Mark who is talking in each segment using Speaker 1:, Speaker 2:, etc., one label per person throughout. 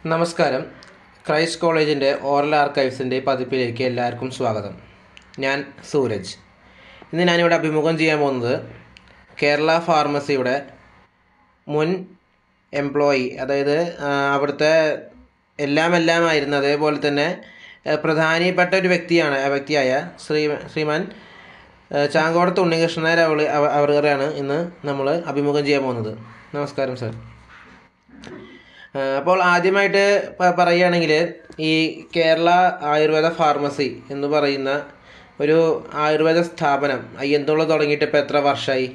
Speaker 1: നമസ്കാരം ക്രൈസ്റ്റ് കോളേജിൻ്റെ ഓറൽ ആർക്കൈവ്സിൻ്റെ പതിപ്പിലേക്ക് എല്ലാവർക്കും സ്വാഗതം ഞാൻ സൂരജ് ഇന്ന് ഞാനിവിടെ അഭിമുഖം ചെയ്യാൻ പോകുന്നത് കേരള ഫാർമസിയുടെ മുൻ എംപ്ലോയി അതായത് ആ, അവിടുത്തെ എല്ലാം എല്ലാം ആയിരുന്നു അതേപോലെ തന്നെ ആ, പ്രധാനപ്പെട്ട ഒരു വ്യക്തിയാണ് ആ വ്യക്തിയായ ശ്രീ ശ്രീമാൻ ആ, ചാങ്കോടത്ത് ഉണ്ണികൃഷ്ണനായ അവൾ അവറുകയാണ് ഇന്ന് നമ്മൾ അഭിമുഖം ചെയ്യാൻ പോകുന്നത് നമസ്കാരം സാർ ആ, അപ്പോൾ ആദ്യമായിട്ട് പ- പറയുകയാണെങ്കിൽ ഈ കേരള ആയുർവേദ ഫാർമസി എന്ന് പറയുന്ന ഒരു ആയുർവേദ സ്ഥാപനം അയ്യന്തോളം തുടങ്ങിയിട്ട് ഇപ്പോൾ എത്ര വർഷമായി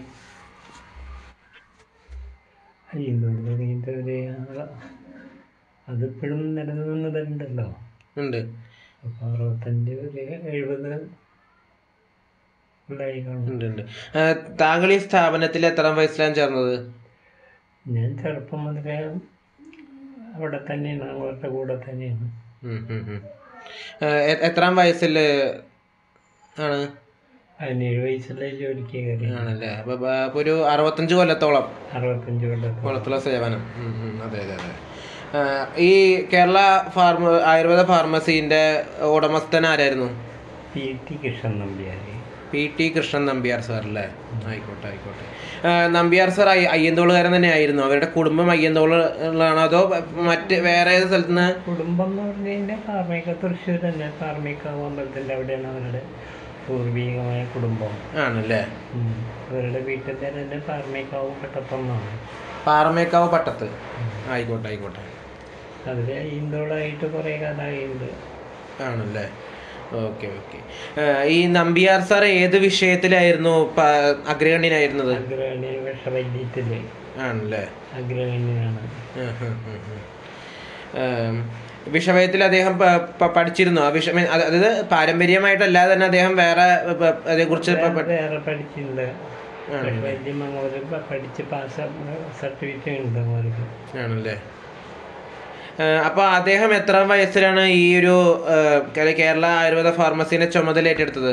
Speaker 2: അയ്യന്തോട് തുടങ്ങിയിട്ട് ഒരു ആ- അതിപ്പോഴും നിലനിന്നതുണ്ടല്ലോ
Speaker 1: ഉണ്ട്
Speaker 2: അപ്പോൾ അറുപത്തഞ്ച് ഒരു എഴുപത് ഉണ്ടായി കാണും
Speaker 1: ഉണ്ട് ഉണ്ട് ആ, താങ്കൾ ഈ സ്ഥാപനത്തിൽ എത്രാം വയസ്സിലാണ് ചേർന്നത്
Speaker 2: ഞാൻ ചെറുപ്പം മുതലേ അവിടെ തന്നെയാണ് അവരുടെ കൂടെ തന്നെയാണ്
Speaker 1: ഉം, ഉം, ഉം. ആ, എ- എത്രാം വയസ്സിൽ ആണ്
Speaker 2: പതിനേഴ് വയസ്സിലെ ജോലിക്ക് കയറി
Speaker 1: ആണല്ലേ അപ്പോൾ അപ്പോൾ ഒരു അറുപത്തഞ്ച് കൊല്ലത്തോളം
Speaker 2: അറുപത്തഞ്ച് കൊല്ലത്തോളം
Speaker 1: കുളത്തുള്ള സേവനം ഉം, ഉം, അതെ അതെ അതെ ആ, ഈ കേരള ഫാർമ ആയുർവേദ ഫാർമസീൻ്റെ ഉടമസ്ഥൻ ആരായിരുന്നു
Speaker 2: P T Krishnan Nambiar
Speaker 1: P T Krishnan Nambiar sir അല്ലേ ആയിക്കോട്ടെ ആയിക്കോട്ടെ ആ, നമ്പ്യാർ സാർ അയ്യ- അയ്യന്തോളുകാരൻ തന്നെ ആയിരുന്നു അവരുടെ കുടുംബം അയ്യന്തോളിലാണോ അതോ മറ്റ് വേറെ ഏത് സ്ഥലത്ത് നിന്ന്
Speaker 2: കുടുംബം എന്ന് പറഞ്ഞു കഴിഞ്ഞാൽ പാർമേക്ക തൃശ്ശൂർ തന്നെ പാർമേക്കാവ് അമ്പലത്തിൻ്റെ അവിടെയാണ് അവരുടെ പൂർവീകമായ കുടുംബം
Speaker 1: ആണല്ലേ
Speaker 2: ഉം. അവരുടെ വീട്ടിൻ്റെ തന്നെ പാർമേക്കാവ് കട്ടപ്പന്നാണ്
Speaker 1: പാറമേക്കാവ് പട്ടത്ത് ആയിക്കോട്ടെ ആയിക്കോട്ടെ
Speaker 2: അതിൽ ഇന്തോളായിട്ട് കുറേ കാലമായിട്ടുണ്ട്
Speaker 1: ആണല്ലേ ഓക്കെ ഓക്കെ ഈ നമ്പ്യാർ സാർ ഏത് വിഷയത്തിലായിരുന്നു പ- അഗ്രഗണ്യനായിരുന്നത്
Speaker 2: അഗ്രഹണ്യ വിഷവൈദ്യത്തിൽ
Speaker 1: ആണല്ലേ
Speaker 2: അഗ്രഹണ്യനാണ്
Speaker 1: വിഷവയത്തിൽ അദ്ദേഹം പ- പ- പഠിച്ചിരുന്നു ആ വിഷയം അതായത് പാരമ്പര്യമായിട്ടല്ലാതെ തന്നെ അദ്ദേഹം വേറെ പ- അതേക്കുറിച്ച് പ- പ-
Speaker 2: വേറെ പഠിച്ചിട്ടുണ്ട് വിഷവൈദ്യം അങ്ങോട്ട് പഠിച്ച് പാസ് സർട്ടിഫിക്കറ്റ് ഉണ്ട് അവർക്ക്
Speaker 1: ആണല്ലേ അപ്പോൾ അദ്ദേഹം എത്രാം വയസ്സിലാണ് ഈ ഒരു ആ, കേ- കേരള ആയുർവേദ ഫാർമസീനെ ചുമതല ഏറ്റെടുത്തത്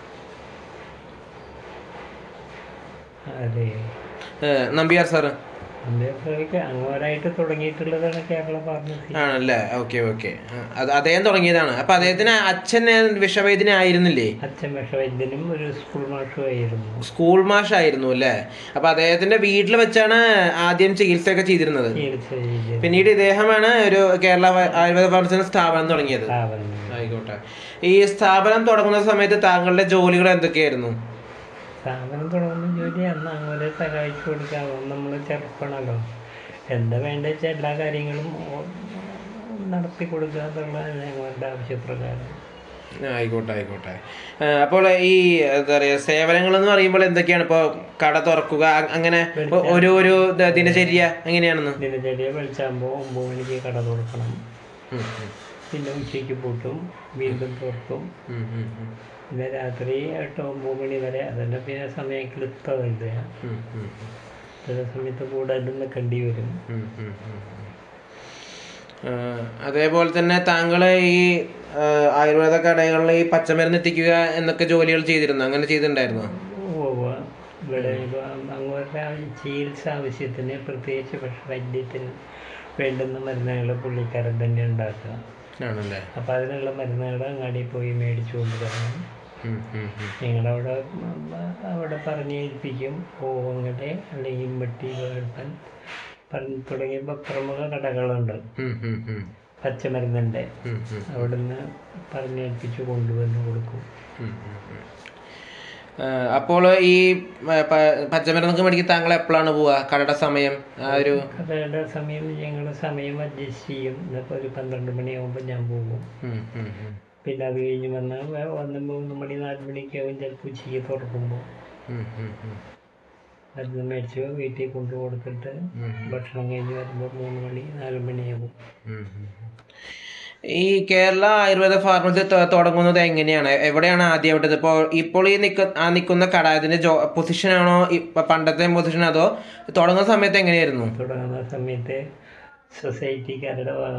Speaker 2: അതെ
Speaker 1: ആ, നമ്പ്യാർ സാറ്
Speaker 2: അദ്ദേഹമൊക്കെ അങ്ങോട്ടായിട്ട് തുടങ്ങിയിട്ടുള്ളതാണ് കേരള ഫാർമസി
Speaker 1: ആണല്ലേ ഓക്കെ ഓക്കെ അത് അദ്ദേഹം തുടങ്ങിയതാണ് അപ്പോൾ അദ്ദേഹത്തിന് അച്ഛൻ വിഷവൈദ്യനായിരുന്നില്ലേ
Speaker 2: അച്ഛൻ വിഷവൈദ്യനും ഒരു സ്കൂൾ മാഷും ആയിരുന്നു
Speaker 1: സ്കൂൾ മാഷായിരുന്നു അല്ലേ അപ്പോൾ അദ്ദേഹത്തിന്റെ വീട്ടിൽ വെച്ചാണ് ആദ്യം ചികിത്സയൊക്കെ ചെയ്തിരുന്നത്
Speaker 2: ചികിത്സ ചെയ്ത
Speaker 1: പിന്നീട് ഇദ്ദേഹമാണ് ഒരു കേരള വ- ആയുർവേദ ഫാർമസിന്റെ സ്ഥാപനം തുടങ്ങിയത്
Speaker 2: സ്ഥാപനം
Speaker 1: ആയിക്കോട്ടെ ഈ സ്ഥാപനം തുടങ്ങുന്ന സമയത്ത് താങ്കളുടെ ജോലികൾ എന്തൊക്കെയായിരുന്നു
Speaker 2: സ്ഥാപനം തുടങ്ങുന്ന ജോലി അന്ന് അങ്ങനെ സഹായിച്ചു കൊടുക്കാം നമ്മൾ ചെറുപ്പണല്ലോ എന്താ വേണ്ട വെച്ചാൽ എല്ലാ കാര്യങ്ങളും ഓ- നടത്തി കൊടുക്കുക എന്നുള്ളതാണ് ഞങ്ങളുടെ ആവശ്യപ്രകാരം
Speaker 1: ആയിക്കോട്ടെ ആയിക്കോട്ടെ ആ, അപ്പോൾ ഈ എന്താ പറയുക സേവനങ്ങൾ എന്ന് പറയുമ്പോൾ എന്തൊക്കെയാണ് ഇപ്പോൾ കട തുറക്കുക അ- അങ്ങനെ ഒ- ഒരു ഒരു ദ- ദിനചര്യ എങ്ങനെയാണെന്ന്
Speaker 2: ദിനചര്യ വെളിച്ചാകുമ്പോൾ ഒമ്പത് മണിക്ക് കട തുറക്കണം
Speaker 1: ഉം, ഉം,
Speaker 2: പിന്നെ ഉച്ചയ്ക്ക് പൂട്ടും വീണ്ടും തുറക്കും
Speaker 1: ഉം, ഉം, ഉം,
Speaker 2: പിന്നെ രാത്രി എട്ട് ഒമ്പത് മണി വരെ അതന്നെ പിന്നെ സമയം ക്ലിപ്തമില്ല
Speaker 1: ഉം, ഉം,
Speaker 2: ചില സമയത്ത് കൂടുതലും നിൽക്കേണ്ടി വരും
Speaker 1: ഉം, ഉം, ഉം, ഉം. ആ, അതേപോലെ തന്നെ താങ്കൾ ഈ ആ, ആയുർവേദ കടകളിൽ ഈ പച്ചമരുന്ന് എത്തിക്കുക എന്നൊക്കെ ജോലികൾ ചെയ്തിരുന്നു അങ്ങനെ ചെയ്തിട്ടുണ്ടായിരുന്നോ
Speaker 2: ഉവ്വ്. ഇവിടെ അങ്ങോട്ട് ചികിത്സ ആവശ്യത്തിന് പ്രത്യേകിച്ച് വിഷവൈദ്യത്തിന് വേണ്ടുന്ന മരുന്നുകൾ പുള്ളിക്കാരൻ തന്നെ ഉണ്ടാക്കുക
Speaker 1: ആണല്ലേ
Speaker 2: അപ്പം അതിനുള്ള മരുന്നുകൾ അങ്ങാടി പോയി മേടിച്ചു കൊണ്ടുവരണം
Speaker 1: ഉം, ഉം, ഉം.
Speaker 2: നിങ്ങളവിടെ അവിടെ പറഞ്ഞ് ഏൽപ്പിക്കും പൂവങ്ങടെ അല്ലെങ്കിൽ വെട്ടി വേൾപ്പൻ പറഞ്ഞ് തുടങ്ങിയ പ്രമുഖ കടകളുണ്ട്
Speaker 1: ഉം, ഉം, ഉം.
Speaker 2: പച്ചമരുന്നിൻ്റെ
Speaker 1: ഉം, ഉം,
Speaker 2: അവിടുന്ന് പറഞ്ഞേൽപ്പിച്ച് കൊണ്ടുവന്ന് കൊടുക്കും
Speaker 1: ഉം, ഉം, ഉം. ആ, അപ്പോൾ ഈ ആ, പ- പച്ചമരുന്നൊക്കെ മേടിക്കാൻ താങ്കൾ എപ്പോഴാണ് പോവുക കടയുടെ സമയം ആ ഒരു
Speaker 2: കടയുടെ സമയം ഞങ്ങൾ സമയം അഡ്ജസ്റ്റ് ചെയ്യും ഇന്നിപ്പോൾ ഒരു പന്ത്രണ്ട് മണിയാകുമ്പോൾ ഞാൻ പോകും
Speaker 1: ഉം, ഉം, ഉം.
Speaker 2: പിന്നെ അത് കഴിഞ്ഞ് വന്നാൽ വന്ന് മൂന്ന് മണി നാല് മണിക്കാവും ചിലപ്പോൾ ഉച്ചയ്ക്ക് തുറക്കുമ്പോൾ
Speaker 1: ഉം, ഉം, ഉം.
Speaker 2: മരുന്ന് മേടിച്ച് വീട്ടിൽ കൊണ്ടു കൊടുത്തിട്ട് ഭക്ഷണം കഴിഞ്ഞ് വരുമ്പോൾ മൂന്ന് മണി നാല് മണിയാകും
Speaker 1: ഉം, ഉം, ഉം. ഈ കേരള ആയുർവേദ ഫാർമസി ത- തുടങ്ങുന്നത് എങ്ങനെയാണ് എവിടെയാണ് ആദ്യമായിട്ടത് ഇപ്പോൾ ഇപ്പോൾ ഈ നിക്ക ആ നിൽക്കുന്ന കട അതിന്റെ ജോ പൊസിഷനാണോ ഇപ്പം പണ്ടത്തെ പൊസിഷൻ അതോ തുടങ്ങുന്ന സമയത്ത് എങ്ങനെയായിരുന്നു
Speaker 2: തുടങ്ങുന്ന സമയത്ത് സൊസൈറ്റിക്കാരുടെ വക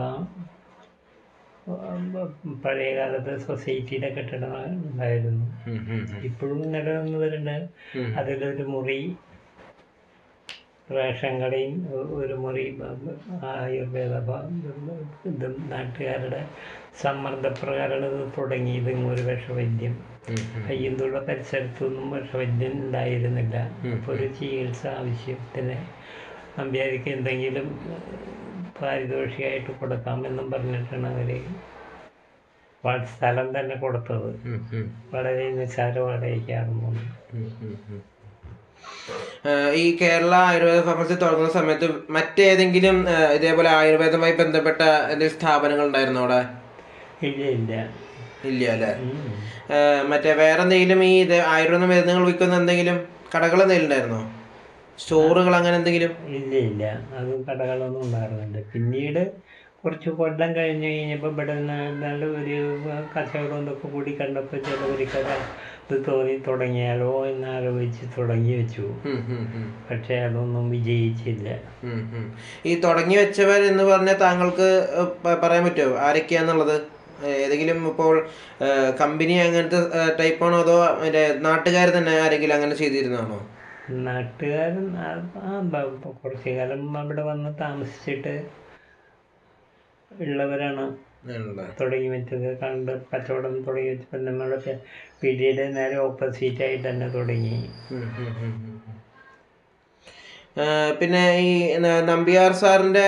Speaker 2: പഴയ കാലത്ത് സൊസൈറ്റിയുടെ കെട്ടിടം ഉണ്ടായിരുന്നു
Speaker 1: ഉം, ഉം, ഉം.
Speaker 2: ഇപ്പോഴും നിലനിന്ന് വരുന്നുണ്ട്
Speaker 1: ഉം.
Speaker 2: അതിലൊരു മുറി റേഷൻ കടയും ഒ- ഒരു മുറി ബ- ബ- ആയുർവേദ ബ- ഇതും നാട്ടുകാരുടെ സമ്മർദ്ദപ്രകാരമാണ് ഇത് തുടങ്ങിയത് ഒരു വിഷവൈദ്യം
Speaker 1: ഉം, ഉം.
Speaker 2: അയ്യന്തുള്ള പരിസരത്തൊന്നും വിഷവൈദ്യം ഉണ്ടായിരുന്നില്ല അപ്പോൾ ഒരു ചികിത്സ ആവശ്യത്തിന് നമ്പ്യാർക്ക് എന്തെങ്കിലും ഏഹ്, പാരിതോഷികമായിട്ട് കൊടുക്കാമെന്നും പറഞ്ഞിട്ടാണ് അവർ സ്ഥലം തന്നെ കൊടുത്തത്
Speaker 1: ഉം, ഉം.
Speaker 2: വളരെ നിസ്സാര വാടകയ്ക്കാണെന്നു
Speaker 1: ഉം, ഉം, ഉം. ഏഹ് ഈ കേരള ആയുർവേദ ഫാർമസി തുടങ്ങുന്ന സമയത്ത് മറ്റേതെങ്കിലും ഏഹ് ഇതേപോലെ ആയുർവേദവുമായി ബന്ധപ്പെട്ട എന്തെങ്കിലും സ്ഥാപനങ്ങൾ ഉണ്ടായിരുന്നോ അവിടെ
Speaker 2: ഇല്ല ഇല്ല
Speaker 1: ഇല്ല അല്ലേ
Speaker 2: ഉം.
Speaker 1: ഏഹ് മറ്റേ വേറെ എന്തെങ്കിലും ഈ ഇത് ആയുർവേദ മരുന്നുകൾ വിൽക്കുന്ന എന്തെങ്കിലും കടകൾ എന്തെങ്കിലും ഉണ്ടായിരുന്നോ സ്റ്റോറുകൾ അങ്ങനെ എന്തെങ്കിലും
Speaker 2: ഇല്ല ഇല്ല അത് കടകളൊന്നും ഉണ്ടായിരുന്നില്ല പിന്നീട് കുറച്ച് കൊല്ലം കഴിഞ്ഞ് കഴിഞ്ഞപ്പോൾ ഇവിടെ നല്ല ഒരു കച്ചവടം ഇതൊക്കെ കൂടി കണ്ടപ്പോൾ ചിലവർക്ക് ഇത് തോന്നി തുടങ്ങിയാലോ എന്ന് ആലോചിച്ച് തുടങ്ങി വെച്ചു
Speaker 1: ഉം, ഉം, ഉം.
Speaker 2: പക്ഷേ അതൊന്നും വിജയിച്ചില്ല
Speaker 1: ഉം, ഉം. ഈ തുടങ്ങി വെച്ചവർ എന്ന് പറഞ്ഞാൽ താങ്കൾക്ക് ഏഹ് പ- പറയാൻ പറ്റുമോ ആരൊക്കെയാന്നുള്ളത് ഏഹ് ഏതെങ്കിലും ഇപ്പോൾ ഏഹ് കമ്പനി അങ്ങനത്തെ ടൈപ്പാണോ അതോ മറ്റേ നാട്ടുകാർ തന്നെ ആരെങ്കിലും അങ്ങനെ ചെയ്തിരുന്നാണോ
Speaker 2: നാട്ടുകാരൻ ആ ആ, ബ- ബ- കുറച്ച് കാലം അവിടെ വന്ന് താമസിച്ചിട്ട് ഉള്ളവരാണ്
Speaker 1: ആണല്ലേ
Speaker 2: തുടങ്ങി വെച്ചത് കണ്ട് കച്ചവടം തുടങ്ങി വെച്ചപ്പോൾ നമ്മുടെ പീടിയുടെ നേരെ ഓപ്പോസിറ്റ് ആയിട്ട് തന്നെ തുടങ്ങി
Speaker 1: ഉം, ഉം, ഉം, ഉം. ആ, പിന്നെ ഈ ന- നമ്പ്യാർ സാറിൻ്റെ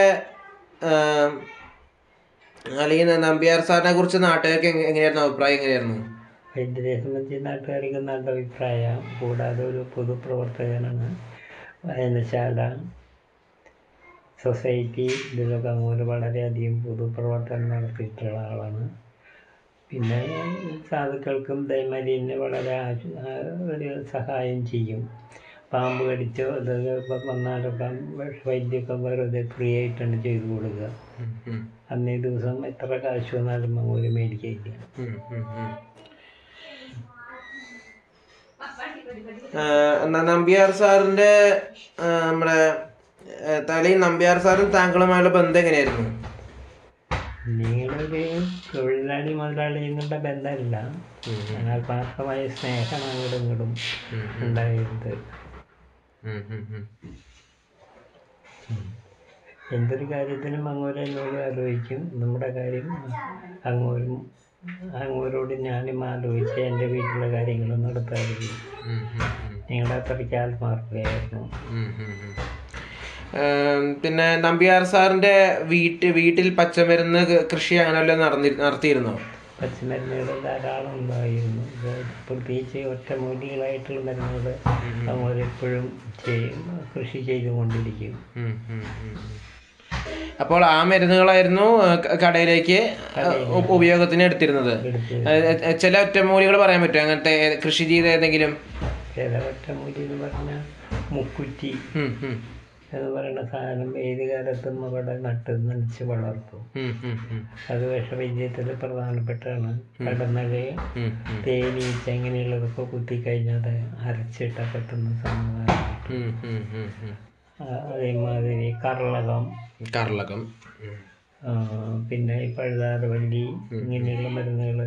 Speaker 1: അല്ലെങ്കിൽ ന- നമ്പ്യാർ സാറിനെ കുറിച്ച് നാട്ടുകാർക്ക് എങ്ങ- എങ്ങനെയായിരുന്നു അഭിപ്രായം എങ്ങനെയായിരുന്നു
Speaker 2: വൈദ്യരെ സംബന്ധിച്ച് നാട്ടുകാർക്ക് നല്ല അഭിപ്രായം കൂടാതെ ഒരു പൊതുപ്രവർത്തകനാണ് വായനശാല സൊസൈറ്റി ഇതിലൊക്കെ അങ്ങോട്ട് വളരെയധികം പൊതുപ്രവർത്തനം നടത്തിയിട്ടുള്ള ആളാണ് പിന്നെ സാധുക്കൾക്കും ദൈമാരി തന്നെ വളരെ ആശു- ആ, ഒരു സഹായം ചെയ്യും പാമ്പ് കടിച്ചോ അതൊക്കെ ഇപ്പം വന്നാലൊക്കെ വൈദ്യമൊക്കെ വെറുതെ ഫ്രീ ആയിട്ടാണ് ചെയ്തു കൊടുക്കുക
Speaker 1: ഉം, ഉം,
Speaker 2: അന്നേ ദിവസം എത്ര കാശ് വന്നാലും അങ്ങോട്ട് മേടിക്കില്ല
Speaker 1: ഉം, ഉം, ഉം. ആ, ന- നമ്പ്യാർ സാറിൻ്റെ ആ, നമ്മുടെ ആ, തലയിൽ നമ്പ്യാർ സാറും താങ്കളുമായുള്ള ബന്ധം എങ്ങനെയായിരുന്നു
Speaker 2: നിങ്ങളൊരു തൊഴിലാളി മുതലാളി എന്നുള്ള ബന്ധമല്ല ആത്മാർത്ഥമായ സ്നേഹമാണ് അങ്ങോട്ടും ഇങ്ങോട്ടും ഉണ്ടായിരുന്നത്
Speaker 1: ഉം, ഉം, ഉം.
Speaker 2: എന്തൊരു കാര്യത്തിനും അങ്ങോട്ട് എന്നോട് ആലോചിക്കും നമ്മുടെ കാര്യം അങ്ങോരും അങ്ങോരോട് ഞാനും ആലോചിച്ച് എൻ്റെ വീട്ടിലെ കാര്യങ്ങൾ നടത്താറുണ്ട്
Speaker 1: ഉം, ഉം, ഉം.
Speaker 2: നിങ്ങളുടെ അത്രയ്ക്ക് ആത്മാർത്ഥതയായിരുന്നു
Speaker 1: ഉം, ഉം, ഉം. ഏം, പിന്നെ നമ്പ്യാർ സാറിന്റെ വീട്ട് വീട്ടിൽ പച്ചമരുന്ന് ക- കൃഷി അങ്ങനെ വല്ലതും നടന്നി നടത്തിയിരുന്നോ
Speaker 2: പച്ചമരുന്നുകൾ ധാരാളം ഉണ്ടായിരുന്നു ഇത് പ്രത്യേകിച്ച് ഒറ്റമൂലികളായിട്ടുള്ള മരുന്നുകൾ അങ്ങോട്ട് എപ്പോഴും ചെയ്യും കൃഷി ചെയ്തുകൊണ്ടിരിക്കും
Speaker 1: ഉം, ഉം, ഉം, ഉം. അപ്പോൾ ആ മരുന്നുകളായിരുന്നു ഏഹ്, ക- കടയിലേക്ക് ഉ- ഉപയോഗത്തിന് എടുത്തിരുന്നത്
Speaker 2: എടുത്ത്
Speaker 1: ഏഹ്, ഏഹ്, ചില ഒറ്റമൂലികൾ പറയാൻ പറ്റുമോ അങ്ങനത്തെ ഏ- കൃഷി ചെയ്ത ഏതെങ്കിലും
Speaker 2: ചില ഒറ്റമൂലി എന്ന് പറഞ്ഞാൽ മുക്കുറ്റി
Speaker 1: ഉം, ഉം,
Speaker 2: എന്ന് പറയുന്ന സാധനം ഏത് കാലത്തും അവിടെ നട്ട് നനച്ച് വളർത്തും
Speaker 1: ഉം, ഉം, ഉം,
Speaker 2: അത് വിഷവൈദ്യത്തിൽ പ്രധാനപ്പെട്ടാണ് കടന്നല്
Speaker 1: ഉം, ഉം,
Speaker 2: തേനീച്ച ഇങ്ങനെയുള്ളതൊക്കെ കുത്തിക്കഴിഞ്ഞാൽ അത് അരച്ചിട്ട പെട്ടെന്ന് സമാധാനം
Speaker 1: ഉം, ഉം, ഉം, ഉം.
Speaker 2: അതേമാതിരി കർളകം
Speaker 1: കർളകം ഉം.
Speaker 2: ആ, പിന്നെ ഈ പഴുതാരവല്ലി ഇങ്ങനെയുള്ള മരുന്നുകൾ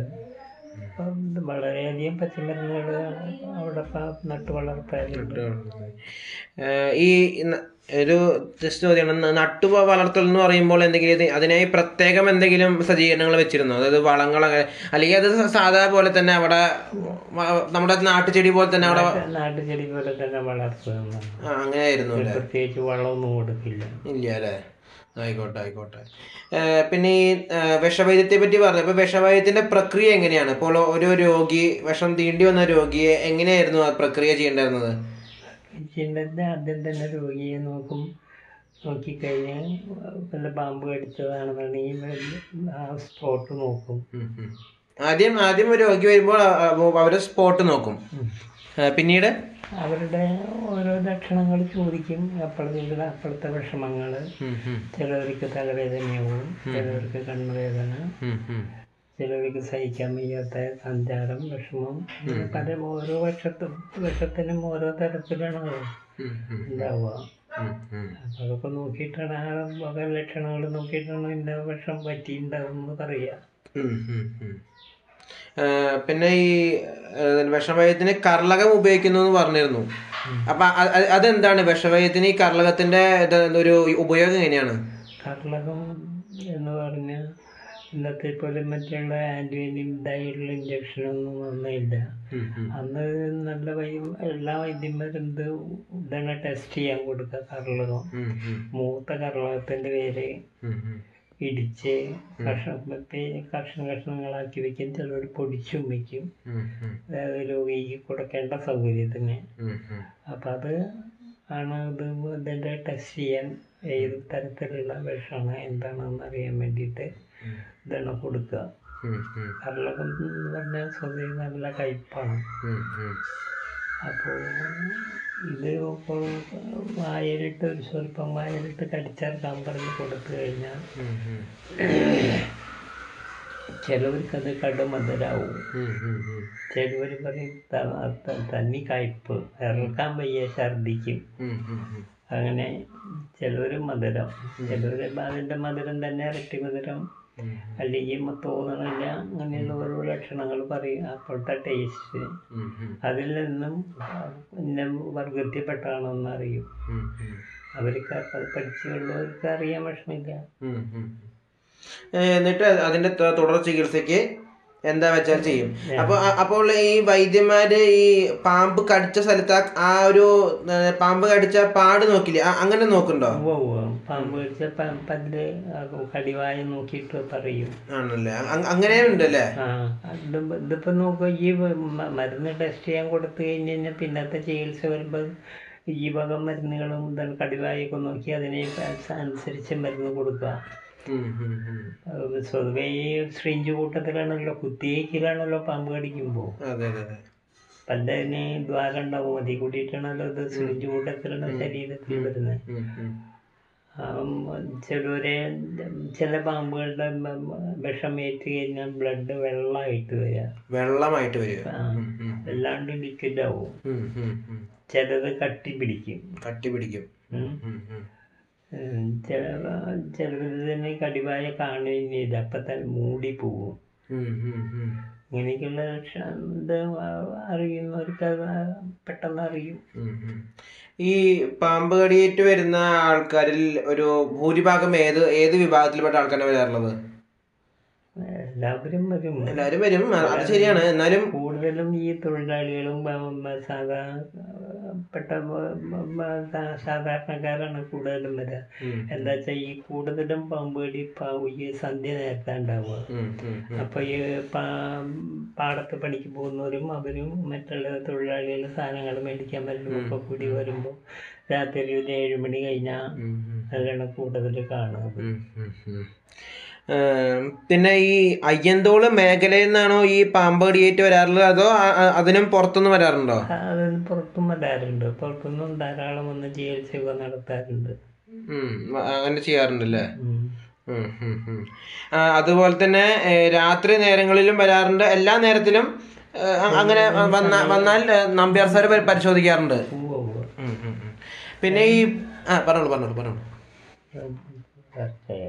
Speaker 2: വളരെയധികം പച്ചമരുന്നുകൾ അവിടെ പ- നട്ട് വളർത്താറുണ്ട്
Speaker 1: ഏഹ് ഈ ന- ഒരു ജസ്റ്റ് ചോദ്യമാണ് ന- നട്ടു വ- വളർത്തൽ എന്ന് പറയുമ്പോൾ എന്തെങ്കിലും ഇത് അതിനായി പ്രത്യേകം എന്തെങ്കിലും സജ്ജീകരണങ്ങൾ വെച്ചിരുന്നോ അതായത് വളങ്ങൾ അങ്ങനെ അല്ലെങ്കിൽ അത് സ- സാധാ പോലെ തന്നെ അവിടെ വ- നമ്മുടെ നാട്ടുചെടി പോലെ തന്നെ അവിടെ
Speaker 2: നാട്ടുചെടി പോലെ തന്നെ വളർത്തുക
Speaker 1: ആ, അങ്ങനെയായിരുന്നു അല്ലേ
Speaker 2: പ്രത്യേകിച്ച് വളമൊന്നും കൊടുക്കില്ല
Speaker 1: ഇല്ല അല്ലേ ആയിക്കോട്ടെ ആയിക്കോട്ടെ ഏഹ് പിന്നെ ഈ ഏഹ് വിഷവൈദ്യത്തെ പറ്റി പറഞ്ഞു അപ്പോൾ വിഷവൈദ്യത്തിന്റെ പ്രക്രിയ എങ്ങനെയാണ് ഇപ്പോൾ ഒരു രോഗി വിഷം തീണ്ടി വന്ന രോഗിയെ എങ്ങനെയായിരുന്നു ആ പ്രക്രിയ ചെയ്യേണ്ടിരുന്നത്
Speaker 2: ചെയ്യേണ്ടത് ആദ്യം തന്നെ രോഗിയെ നോക്കും നോക്കിക്കഴിഞ്ഞാൽ വല്ല പാമ്പ് കടിച്ചതാണെന്നുണ്ടെങ്കിൽ ആ സ്പോട്ട് നോക്കും
Speaker 1: ഉം, ഉം. ആദ്യം ആദ്യം ഒരു രോഗി വരുമ്പോൾ അവർ സ്പോട്ട് നോക്കും ഏഹ് പിന്നീട്
Speaker 2: അവരുടെ ഓരോ ലക്ഷണങ്ങൾ ചോദിക്കും അപ്പോഴത്തെ അപ്പോഴത്തെ വിഷമങ്ങൾ
Speaker 1: ഉം, ഉം,
Speaker 2: ചിലവർക്ക് തലവേദനയാവും ചിലവർക്ക് കണ്ണുവേദന
Speaker 1: ഉം, ഉം.
Speaker 2: ചിലവർക്ക് സഹിക്കാൻ വയ്യാത്ത സഞ്ചാരം വിഷമം ഇങ്ങനെ പല ഓരോ വർഷത്തും വർഷത്തിനും ഓരോ തരത്തിലാണ് അത്
Speaker 1: ഉം, ഉം,
Speaker 2: ഉണ്ടാവുക
Speaker 1: ഉം, ഉം.
Speaker 2: അപ്പോൾ അതൊക്കെ നോക്കിയിട്ടാണ് ആ വക ലക്ഷണങ്ങൾ നോക്കിയിട്ടാണ് ഇന്ന വിഷം പറ്റിയിട്ടുണ്ടാവുന്നത് പറയുക
Speaker 1: ഉം, ഉം, ഉം. ഏഹ് പിന്നെ ഈ ഏഹ് വിഷവൈദ്യത്തിന് കർളകം ഉപയോഗിക്കുന്നു എന്ന് പറഞ്ഞിരുന്നു അപ്പൊ അ- അ- അതെന്താണ് വിഷവൈദ്യത്തിന് ഈ കർളകത്തിന്റെ ഇത് ഒരു ഉപയോഗം എങ്ങനെയാണ്
Speaker 2: കർളകം എന്ന് പറഞ്ഞാൽ ഇന്നത്തെ പോലെ മറ്റുള്ള ആൻറ്റിബയോട്ടിക് ഇതായിട്ടുള്ള ഇഞ്ചക്ഷനൊന്നും വന്നില്ല അന്ന് നല്ല വൈ എല്ലാ വൈദ്യന്മാരും ഇത് ഇതാണ് ടെസ്റ്റ് ചെയ്യാൻ കൊടുക്കുക കർളകം മൂത്ത കർളകത്തിൻ്റെ പേര് ഇടിച്ച് കഷ്ണ പേ- കഷ്ണ കഷ്ണങ്ങളാക്കി വെക്കും ചിലർ പൊടിച്ചും വെക്കും അതായത് രോഗിക്ക് കൊടുക്കേണ്ട സൗകര്യത്തിന് അപ്പം അത് ആണ് ഇത് ഇതിൻ്റെ ടെസ്റ്റ് ചെയ്യാൻ ഏത് തരത്തിലുള്ള വിഷമാണ് എന്താണെന്ന് അറിയാൻ വേണ്ടിയിട്ട് ഇതാണ് കൊടുക്കുക കർളകം എന്ന് പറഞ്ഞാൽ സ്വതേ നല്ല കയ്പാണ് അപ്പോൾ ഇത് ഇപ്പോൾ വായലിട്ട് ഒരു സ്വല്പം വായലിട്ട് കടിച്ചേർക്കാൻ പറഞ്ഞ് കൊടുത്തു കഴിഞ്ഞാൽ ചിലവർക്കത് കടുമധുരാവും ചിലവർ പറയും ത- ത- തന്നി കയ്പ് ഇറക്കാൻ വയ്യ ഛർദിക്കും അങ്ങനെ ചിലവർ മധുരം ചിലവർ അതിൻ്റെ മധുരം തന്നെ ഇരട്ടി മധുരം അല്ലെങ്കിൽ തോന്നണില്ല അങ്ങനെയുള്ള ഓരോ ലക്ഷണങ്ങൾ പറയും അപ്പോഴത്തെ ടേസ്റ്റ് അതിൽ നിന്നും ഇന്ന വർഗത്തിൽപ്പെട്ടാണെന്ന് അറിയും അവർക്ക് അത് പഠിച്ചുള്ളവർക്ക് അറിയാൻ വിഷമില്ല
Speaker 1: എന്നിട്ട് അതിന്റെ ത- തുടർ ചികിത്സയ്ക്ക് എന്താ വെച്ചാൽ ചെയ്യും അപ്പൊ അ- അപ്പോൾ ഈ വൈദ്യന്മാര് ഈ പാമ്പ് കടിച്ച സ്ഥലത്ത് ആ- ആ ഒരു ഏ, പാമ്പ് കടിച്ച പാട് നോക്കില്ലേ ആ- അങ്ങനെ നോക്കുന്നുണ്ടോ
Speaker 2: ഉവ്വ് ഉവ്വ്. പാമ്പ് കടിച്ച പ- പല്ല് ആ കടിവായ നോക്കിയിട്ട് പറയും
Speaker 1: ആണല്ലേ അ- അങ്ങനെയുണ്ട് അല്ലേ
Speaker 2: ആ ഇത് ഇതിപ്പോൾ നോക്കുക ഈ മ- മരുന്ന് ടെസ്റ്റ് ചെയ്യാൻ കൊടുത്തു കഴിഞ്ഞ് കഴിഞ്ഞാൽ പിന്നത്തെ ചികിത്സ വരുമ്പോൾ ഈ വക മരുന്നുകളും ഇതാണ് കടിവായൊക്കെ നോക്കി അതിനെ അനുസരിച്ച് മരുന്ന് കൊടുക്കുക
Speaker 1: ഉം, ഉം, ഉം.
Speaker 2: അത് സ്വതവേ ഈ ശ്രീഞ്ച് കൂട്ടത്തിലാണല്ലോ കുത്തിയേക്കിലാണല്ലോ പാമ്പ് കടിക്കുമ്പോൾ
Speaker 1: അതെ അതെ അതെ
Speaker 2: പല്ലതിന് ദ്വാരം ഉണ്ടാവും മതി കൂട്ടിയിട്ടാണല്ലോ ഇത് ശ്രീഞ്ച് കൂട്ടത്തിലാണ് ശരീരത്തിൽ വരുന്നത്
Speaker 1: ഉം, ഉം.
Speaker 2: ചിലരെ ചില പാമ്പുകളുടെ മ- മ- വിഷമേറ്റ് കഴിഞ്ഞാൽ ബ്ലഡ് വെള്ളമായിട്ട് വരിക
Speaker 1: വെള്ളമായിട്ട് വരിക
Speaker 2: ആ.
Speaker 1: ഉം, ഉം.
Speaker 2: അല്ലാണ്ട് ലിക്വിഡ് ആവും
Speaker 1: ഉം, ഉം, ഉം.
Speaker 2: ചിലത് കട്ടി പിടിക്കും
Speaker 1: കട്ടി പിടിക്കും
Speaker 2: ഉം.
Speaker 1: ഉം, ഉം.
Speaker 2: ഉം. ചില ചിലത് തന്നെ കടിവായ കാണുകയില്ല അപ്പം തന്നെ മൂടി പോവും
Speaker 1: ഉം, ഉം, ഉം.
Speaker 2: ഇങ്ങനെയൊക്കെയുള്ള ലക്ഷ- ഇത് അറിയുന്നവർക്ക് അത് പെട്ടെന്ന് അറിയും
Speaker 1: ഉം, ഉം. ഈ പാമ്പ് കടിയേറ്റ് വരുന്ന ആൾക്കാരിൽ ഒരു ഭൂരിഭാഗം ഏത് ഏത് വിഭാഗത്തിൽപ്പെട്ട ആൾക്കാരാണ് വരാറുള്ളത്
Speaker 2: എല്ലാവരും വരും
Speaker 1: എല്ലാവരും വരും അ- അത് ശരിയാണ് എന്നാലും
Speaker 2: കൂടുതലും ഈ തൊഴിലാളികളും ബ- ബ- സാധാ പെട്ട ബ- ബ- ബ- സാ- സാധാരണക്കാരാണ് കൂടുതലും വരിക
Speaker 1: ഉം,
Speaker 2: എന്താ വെച്ചാൽ ഈ കൂടുതലും പാമ്പേടി ഈ സന്ധ്യ നേരത്തെ ഉണ്ടാവുക
Speaker 1: ഉം, ഉം, ഉം.
Speaker 2: അപ്പോൾ ഈ പാ പാടത്ത് പണിക്ക് പോകുന്നവരും അവരും മറ്റുള്ള തൊഴിലാളികൾ സാധനങ്ങൾ മേടിക്കാൻ വരുമ്പോൾ കൂടി വരുമ്പോൾ രാത്രി ഒരു ഏഴ് മണി കഴിഞ്ഞാൽ
Speaker 1: ഉം, ഉം,
Speaker 2: നല്ലോണം കൂടുതൽ കാണുന്നത്
Speaker 1: ഉം, ഉം, ഉം. ഏം, പിന്നെ ഈ അയ്യന്തോള് മേഖലയിൽ നിന്നാണോ ഈ പാമ്പ് കടിയേറ്റ് വരാറുള്ളത് അതോ അ- അ- അതിനും പുറത്തുനിന്ന് വരാറുണ്ടോ
Speaker 2: അതിന് പുറത്തും വരാറുണ്ട് പുറത്തുനിന്നും ധാരാളം വന്ന് ചികിത്സയൊക്കെ നടത്താറുണ്ട്
Speaker 1: ഉം, വ- അങ്ങനെ ചെയ്യാറുണ്ടല്ലേ
Speaker 2: ഉം.
Speaker 1: ഉം, ഉം, ഉം. ആ, അതുപോലെ തന്നെ ഏ, രാത്രി നേരങ്ങളിലും വരാറുണ്ട് എല്ലാ നേരത്തിലും ഏ, അ- അങ്ങനെ വന്ന വന്നാൽ ഏ, നമ്പ്യാർ സാറ് പരി- പരിശോധിക്കാറുണ്ട്
Speaker 2: ഉവ്വ് ഉവ്വ്.
Speaker 1: ഉം, ഉം, ഉം. പിന്നെ ഈ ആ പറഞ്ഞോളൂ പറഞ്ഞോളൂ പറഞ്ഞോളൂ
Speaker 2: പക്ഷേ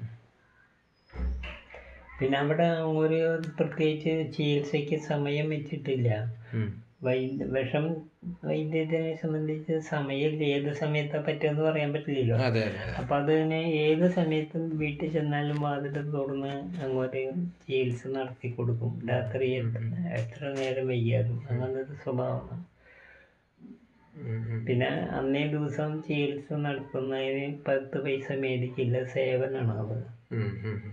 Speaker 2: പിന്നെ അവിടെ ഒരു പ്രത്യേകിച്ച് ചികിത്സയ്ക്ക് സമയം വെച്ചിട്ടില്ല
Speaker 1: ഉം,
Speaker 2: വൈദ്യ വിഷം വൈദ്യത്തിനെ സംബന്ധിച്ച് സമയം ഏത് സമയത്താ പറ്റുമെന്ന് പറയാൻ പറ്റില്ലല്ലോ
Speaker 1: അതെ അതെ
Speaker 2: അപ്പം അതിന് ഏത് സമയത്തും വീട്ടിൽ ചെന്നാലും വാതിൽ തുറന്ന് അങ്ങോട്ട് ചികിത്സ നടത്തി കൊടുക്കും രാത്രി എത്ര എത്ര നേരം വയ്യാലും അങ്ങനത്തെ ഒരു സ്വഭാവമാണ്
Speaker 1: ഉം, ഉം.
Speaker 2: പിന്നെ അന്നേ ദിവസം ചികിത്സ നടത്തുന്നതിന് പത്ത് പൈസ മേടിക്കില്ല സേവനമാണ് അത്
Speaker 1: ഉം, ഉം, ഉം.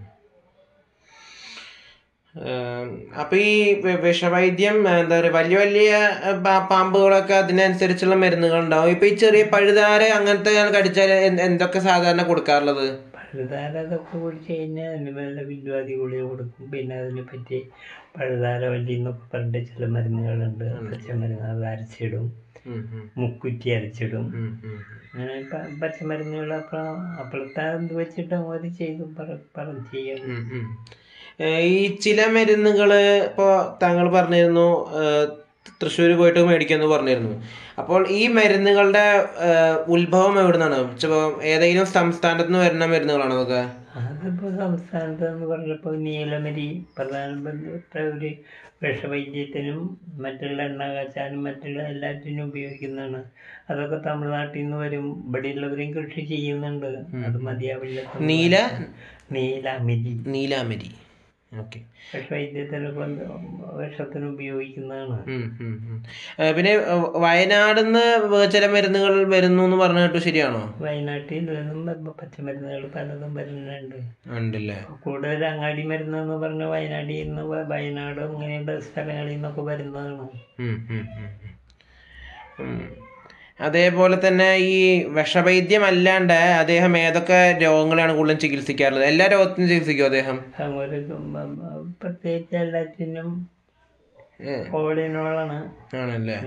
Speaker 1: ഏം, അപ്പൊ ഈ വി- വിഷവൈദ്യം എന്താ പറയുക വലിയ വലിയ ഏ, പാ- പാമ്പുകളൊക്കെ അതിനനുസരിച്ചുള്ള മരുന്നുകൾ ഉണ്ടാവും ഇപ്പൊ ഈ ചെറിയ പഴുതാര അങ്ങനത്തെ കടിച്ചാൽ എന്ത്- എന്തൊക്കെ സാധാരണ കൊടുക്കാറുള്ളത്
Speaker 2: പഴുതാര അതൊക്കെ കുടിച്ച് കഴിഞ്ഞാൽ അതിന് വല്ല വിദ്വാദി ഗുളിക കൊടുക്കും പിന്നെ അതിനെ പറ്റി പഴുതാര വല്ലി എന്നൊക്കെ പറഞ്ഞിട്ട് ചില മരുന്നുകളുണ്ട് പച്ചമരുന്ന് അത് അരച്ചിടും
Speaker 1: ഉം, ഉം,
Speaker 2: മുക്കുറ്റി അരച്ചിടും
Speaker 1: ഉം, ഉം.
Speaker 2: അങ്ങനെ പ- പച്ചമരുന്നുകൾ അപ്പോൾ അപ്പോഴത്തെ എന്ത് വെച്ചിട്ട് അവർ ചെയ്തു പറ പറഞ്ഞു ചെയ്യും
Speaker 1: ഉം, ഉം. ഏ, ഈ ചില മരുന്നുകള് ഇപ്പോ താങ്കൾ പറഞ്ഞിരുന്നു തൃശ്ശൂർ പോയിട്ട് മേടിക്കുമെന്ന് പറഞ്ഞിരുന്നു അപ്പോൾ ഈ മരുന്നുകളുടെ ഏ, ഉത്ഭവം എവിടെ നിന്നാണ് ചിലപ്പോൾ ഏതെങ്കിലും സംസ്ഥാനത്ത് നിന്ന് വരുന്ന മരുന്നുകളാണോ അതൊക്കെ
Speaker 2: അതിപ്പോൾ സംസ്ഥാനത്ത് എന്ന് പറഞ്ഞപ്പോൾ നീലമരി പ്രധാനപ്പെട്ട ഒരു വിഷവൈദ്യത്തിനും മറ്റുള്ള എണ്ണ കാച്ചാനും മറ്റുള്ള എല്ലാറ്റിനും ഉപയോഗിക്കുന്നതാണ് അതൊക്കെ തമിഴ്നാട്ടിൽ നിന്ന് വരും ഇവിടെയുള്ളവരും കൃഷി ചെയ്യുന്നുണ്ട് അത് മതിയാവില്ല
Speaker 1: നീല
Speaker 2: നീലാമിരി
Speaker 1: നീലാമരി ഓക്കെ
Speaker 2: വിഷവൈദ്യത്തിനൊക്കെ വിഷത്തിന് ഉപയോഗിക്കുന്നതാണ്
Speaker 1: പിന്നെ ഏഹ്, വയനാടിന്ന് ചില മരുന്നുകൾ വരുന്നു എന്ന് പറഞ്ഞു കേട്ടു ശരിയാണോ
Speaker 2: വയനാട്ടിൽ നിന്നും വരുമ്പോൾ പച്ചമരുന്നുകൾ പലതും വരുന്നുണ്ട്
Speaker 1: ഉണ്ടല്ലേ
Speaker 2: കൂടുതൽ അങ്ങാടി മരുന്ന് എന്ന് പറഞ്ഞ വയനാട്ടിൽ നിന്ന് വ- വയനാട് ഇങ്ങനെയുള്ള സ്ഥലങ്ങളിൽ നിന്നൊക്കെ വരുന്നതാണ്
Speaker 1: ഉം, ഉം, ഉം, ഉം. ഉം. അതേപോലെ തന്നെ ഈ വിഷവൈദ്യം അല്ലാണ്ട് അദ്ദേഹം ഏതൊക്കെ രോഗങ്ങളാണ് കൂടുതലും ചികിത്സിക്കാറുള്ളത് എല്ലാ രോഗത്തിനും ചികിത്സിക്കുമോ അദ്ദേഹം
Speaker 2: ഒരു പ്രത്യേകിച്ച് എല്ലാറ്റിനും
Speaker 1: ഏ,
Speaker 2: ഓളിനോളാണ്
Speaker 1: ആണല്ലേ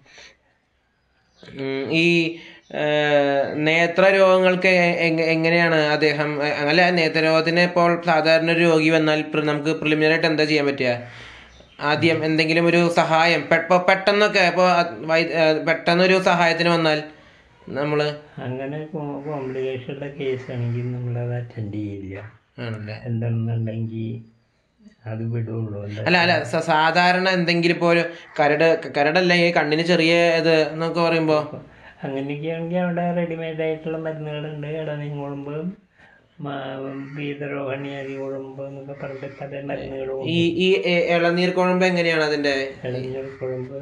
Speaker 1: ഉം, ഈ ഏഹ്, നേത്ര രോഗങ്ങൾക്ക് എ- എങ്ങ- എങ്ങനെയാണ് അദ്ദേഹം എ- അല്ല നേത്രരോഗത്തിന് ഇപ്പോൾ സാധാരണ ഒരു രോഗി വന്നാൽ പ്ര- നമുക്ക് പ്രിലിമിനറി ആയിട്ട് എന്താ ചെയ്യാൻ പറ്റുക ആദ്യം എന്തെങ്കിലും ഒരു സഹായം പെ- ഇപ്പൊ പെട്ടെന്നൊക്കെ ഇപ്പോൾ പെട്ടെന്നൊരു സഹായത്തിന് വന്നാൽ നമ്മൾ
Speaker 2: അങ്ങനെ കോംപ്ലിക്കേഷനുള്ള കേസാണെങ്കിൽ നമ്മളത് അറ്റൻഡ് ചെയ്യില്ല
Speaker 1: ആണല്ലേ
Speaker 2: എന്താണെന്നുണ്ടെങ്കിൽ അത് വിടുള്ളൂ എന്താ
Speaker 1: അല്ല അല്ല സ- സാധാരണ എന്തെങ്കിലും ഇപ്പോൾ ഒരു കരട് കരടല്ല ഈ കണ്ണിന് ചെറിയ ഇത് എന്നൊക്കെ പറയുമ്പോൾ
Speaker 2: അങ്ങനെയൊക്കെയാണെങ്കിൽ അവിടെ റെഡിമെയ്ഡ് ആയിട്ടുള്ള മരുന്നുകളുണ്ട് ഇളനീങ്ങുഴമ്പ് പീതരോഹണി അരികുഴമ്പ് എന്നൊക്കെ പറഞ്ഞിട്ട് പല മരുന്നുകളും
Speaker 1: ഈ ഈ എ- ഇളനീർ കുഴമ്പ് എങ്ങനെയാണ് അതിൻ്റെ
Speaker 2: ഇളനീർ കുഴമ്പ്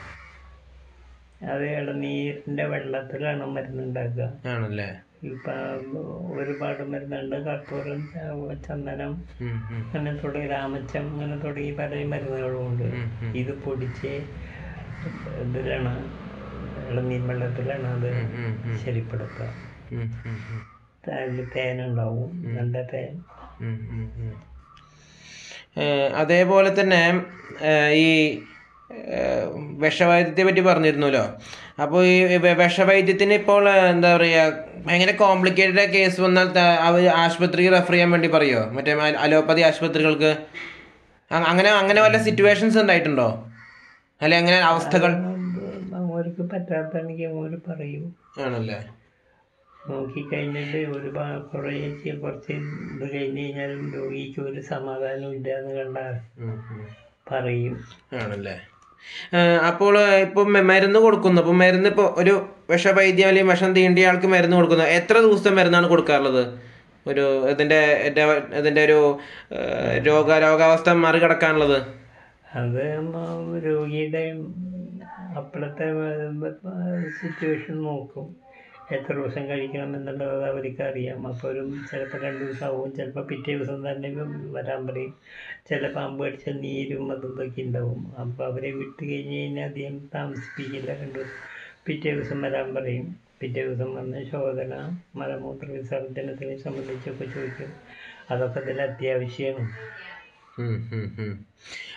Speaker 2: അത് ഇളനീരിൻ്റെ വെള്ളത്തിലാണ് മരുന്നുണ്ടാക്കുക
Speaker 1: ആണല്ലേ
Speaker 2: ഇപ്പം ഒരുപാട് മരുന്നുണ്ട് കർപ്പൂരം ച- ചന്ദനം
Speaker 1: ഉം, ഉം,
Speaker 2: അങ്ങനെ തുടങ്ങി രാമച്ചം അങ്ങനെ തുടങ്ങി പല മരുന്നുകളും ഉണ്ട്
Speaker 1: ഉം, ഉം.
Speaker 2: ഇത് പൊടിച്ച് ഇതിലാണ് ഇളനീർ വെള്ളത്തിലാണ് അത്
Speaker 1: ഉം, ഉം, ഉം.
Speaker 2: ശരിപ്പെടുത്തുക
Speaker 1: ഉം, ഉം, ഉം.
Speaker 2: അതിൽ തേനുണ്ടാവും നല്ല തേൻ
Speaker 1: ഉം, ഉം, ഉം. ഏഹ് അതേപോലെ തന്നെ ഏഹ് ഈ ഏഹ് വിഷവൈദ്യത്തെ പറ്റി പറഞ്ഞിരുന്നല്ലോ അപ്പോൾ ഈ വെ- വിഷവൈദ്യത്തിന് ഇപ്പോൾ ഏഹ് എന്താ പറയുക ഭയങ്കര കോംപ്ലിക്കേറ്റഡ് കേസ് വന്നാൽ ത- അവർ ആശുപത്രിക്ക് റെഫർ ചെയ്യാൻ വേണ്ടി പറയുമോ മറ്റേ അ- അലോപ്പതി ആശുപത്രികൾക്ക് അ- അങ്ങനെ അങ്ങനെ വല്ല സിറ്റുവേഷൻസ് ഉണ്ടായിട്ടുണ്ടോ അല്ലെ അങ്ങനെ അവസ്ഥകൾ
Speaker 2: അവർക്ക് പറ്റാത്താണെങ്കിൽ അവർ പറയും
Speaker 1: ആണല്ലേ
Speaker 2: നോക്കിക്കഴിഞ്ഞിട്ട് ഒരു ഭാ- കുറേ ചെ- കുറച്ച് ഇത് കഴിഞ്ഞ് കഴിഞ്ഞാലും രോഗിക്ക് ഒരു സമാധാനം ഇല്ല എന്ന് കണ്ടാൽ
Speaker 1: ഉം, ഉം.
Speaker 2: പറയും
Speaker 1: ആണല്ലേ ഏഹ് അപ്പോൾ ഇപ്പം മെ- മരുന്ന് കൊടുക്കുന്നു അപ്പം മരുന്ന് ഇപ്പോൾ ഒരു വിഷവൈദ്യം അല്ലെങ്കിൽ വിഷം തീണ്ടിയ ആൾക്ക് മരുന്ന് കൊടുക്കുന്നു എത്ര ദിവസത്തെ മരുന്നാണ് കൊടുക്കാറുള്ളത് ഒരു ഇതിൻ്റെ ഡെവ- ഇതിൻ്റെ ഒരു ഏഹ് രോഗ രോഗാവസ്ഥ മറികടക്കാനുള്ളത്
Speaker 2: അത് മ- രോഗിയുടെ അപ്പോഴത്തെ സിറ്റുവേഷൻ നോക്കും എത്ര ദിവസം കഴിക്കണം എന്നുള്ളത് അവർക്ക് അറിയാം അപ്പോൾ ഒരു ചിലപ്പോൾ രണ്ട് ദിവസം ആവും ചിലപ്പോൾ പിറ്റേ ദിവസം തന്നെ വരാൻ പറയും ചില പാമ്പ് കടിച്ച നീരും അതും ഇതൊക്കെ ഉണ്ടാവും അപ്പോൾ അവരെ വിട്ട് കഴിഞ്ഞ് കഴിഞ്ഞാൽ അധികം താമസിപ്പിക്കില്ല രണ്ട് ദിവസം പിറ്റേ ദിവസം വരാൻ പറയും പിറ്റേ ദിവസം വന്ന് ശോധന മലമൂത്ര വിസർജനത്തിനെ സംബന്ധിച്ചൊക്കെ ചോദിക്കും അതൊക്കെ ഇതിൽ അത്യാവശ്യമാണ്
Speaker 1: ഉം, ഉം, ഉം.